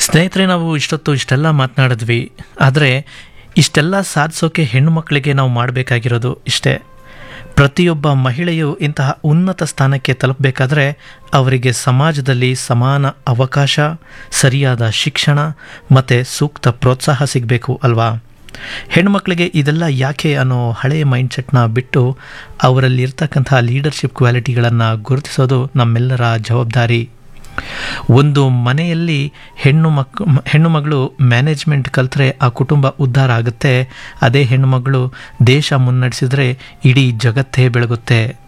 ಸ್ನೇಹಿತರೆ ನಾವು ಇಷ್ಟೊತ್ತು ಇಷ್ಟೆಲ್ಲ ಮಾತನಾಡಿದ್ವಿ ಆದರೆ ಇಷ್ಟೆಲ್ಲ ಸಾಧಿಸೋಕೆ ಹೆಣ್ಣು ಮಕ್ಕಳಿಗೆ ನಾವು ಮಾಡಬೇಕಾಗಿರೋದು ಇಷ್ಟೇ ಪ್ರತಿಯೊಬ್ಬ ಮಹಿಳೆಯು ಇಂತಹ ಉನ್ನತ ಸ್ಥಾನಕ್ಕೆ ತಲುಪಬೇಕಾದ್ರೆ ಅವರಿಗೆ ಸಮಾಜದಲ್ಲಿ ಸಮಾನ ಅವಕಾಶ ಸರಿಯಾದ ಶಿಕ್ಷಣ ಮತ್ತು ಸೂಕ್ತ ಪ್ರೋತ್ಸಾಹ ಸಿಗಬೇಕು ಅಲ್ವಾ ಹೆಣ್ಮಕ್ಳಿಗೆ ಇದೆಲ್ಲ ಯಾಕೆ ಅನ್ನೋ ಹಳೆಯ ಮೈಂಡ್ಸೆಟ್ನ ಬಿಟ್ಟು ಅವರಲ್ಲಿ ಇರ್ತಕ್ಕಂಥ ಲೀಡರ್ಶಿಪ್ ಕ್ವಾಲಿಟಿಗಳನ್ನು ಗುರುತಿಸೋದು ನಮ್ಮೆಲ್ಲರ ಜವಾಬ್ದಾರಿ ಒಂದು ಮನೆಯಲ್ಲಿ ಹೆಣ್ಣು ಮಕ್ ಹೆಣ್ಣು ಮಗಳು ಮ್ಯಾನೇಜ್ಮೆಂಟ್ ಕಲ್ತ್ರೆ ಆ ಕುಟುಂಬ ಉದ್ಧಾರ ಆಗುತ್ತೆ ಅದೇ ಹೆಣ್ಣು ಮಗಳು ದೇಶ ಮುನ್ನಡೆಸಿದ್ರೆ ಇಡೀ ಜಗತ್ತೇ ಬೆಳಗುತ್ತೆ